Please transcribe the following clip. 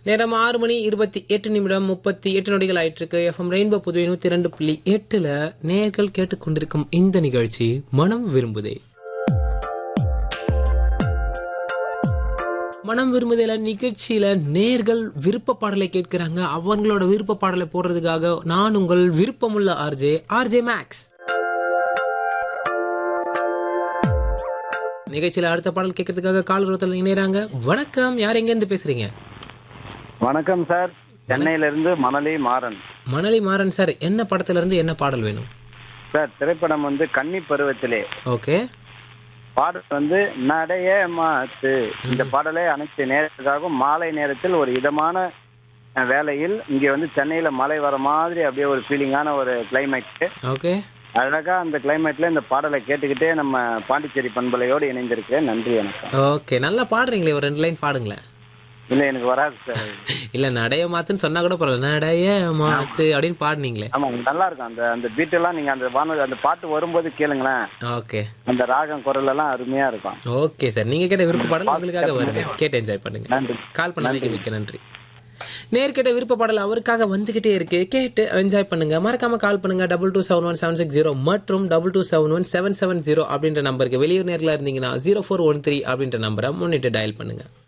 நேரம் ஆறு மணி இருபத்தி எட்டு நிமிடம் முப்பத்தி எட்டு நொடிகள் ஆயிட்டு இருக்கு எஃப்எம் ரெயின்போ புதுவை நூத்தி ரெண்டு புள்ளி எட்டுல நேர்கள் கேட்டுக்கொண்டிருக்கும் இந்த நிகழ்ச்சி மனம் விரும்புதே மனம் விரும்புதேல நிகழ்ச்சியில நேர்கள் விருப்ப பாடலை கேட்கிறாங்க அவங்களோட விருப்ப பாடலை போடுறதுக்காக நான் உங்கள் விருப்பமுள்ள ஆர்ஜே ஆர்ஜே மேக்ஸ் நிகழ்ச்சியில அடுத்த பாடல் கேட்கறதுக்காக கால் ரோத்தல் இணையறாங்க வணக்கம் யார் எங்க இருந்து பேசுறீங்க வணக்கம் சார் சென்னையில இருந்து மணலி மாறன் மணலி மாறன் சார் என்ன படத்துல இருந்து என்ன பாடல் வேணும் சார் திரைப்படம் வந்து கன்னி பருவத்திலே ஓகே பாடல் வந்து நடைய மாத்து இந்த பாடலை அனைத்து நேரத்துக்காகவும் மாலை நேரத்தில் ஒரு இதமான அஹ், வேளையில் இங்க வந்து சென்னையில மழை வர மாதிரி அப்படியே ஒரு ஃபீலிங்கான ஒரு கிளைமேட் ஓகே அழகா அந்த கிளைமேட்ல இந்த பாடலை கேட்டுக்கிட்டே நம்ம பாண்டிச்சேரி பண்பலையோடு இணைந்திருக்கேன் நன்றி வணக்கம் ஓகே நல்லா பாடுறீங்களே ஒரு ரெண்டு லைன் பாடுங்களேன் இல்ல எனக்கு வராது சார் இல்ல நடைய மாத்துன்னு சொன்னா கூட பரவாயில்ல நடைய மாத்து அப்படின்னு பாடுனீங்களே ஆமா நல்லா இருக்கும் அந்த அந்த பீட் எல்லாம் நீங்க அந்த வானொலி அந்த பாட்டு வரும்போது கேளுங்களேன் ஓகே அந்த ராகம் குரல் எல்லாம் அருமையா இருக்கும் ஓகே சார் நீங்க கேட்ட விருப்ப பாடல் உங்களுக்காக வருது கேட்டு என்ஜாய் பண்ணுங்க நன்றி கால் பண்ண மிக்க நன்றி நேர்கிட்ட விருப்ப பாடல் அவருக்காக வந்துகிட்டே இருக்கு கேட்டு என்ஜாய் பண்ணுங்க மறக்காம கால் பண்ணுங்க double two seven one seven six zero மற்றும் double two seven one seven seven zero அப்படின்ற நம்பருக்கு வெளியூர் நேரில் இருந்தீங்கன்னா ஜீரோ ஃபோர் ஒன் த்ரீ அப்படின்ற நம்பரை முன்னிட்டு டயல் பண்ணுங்க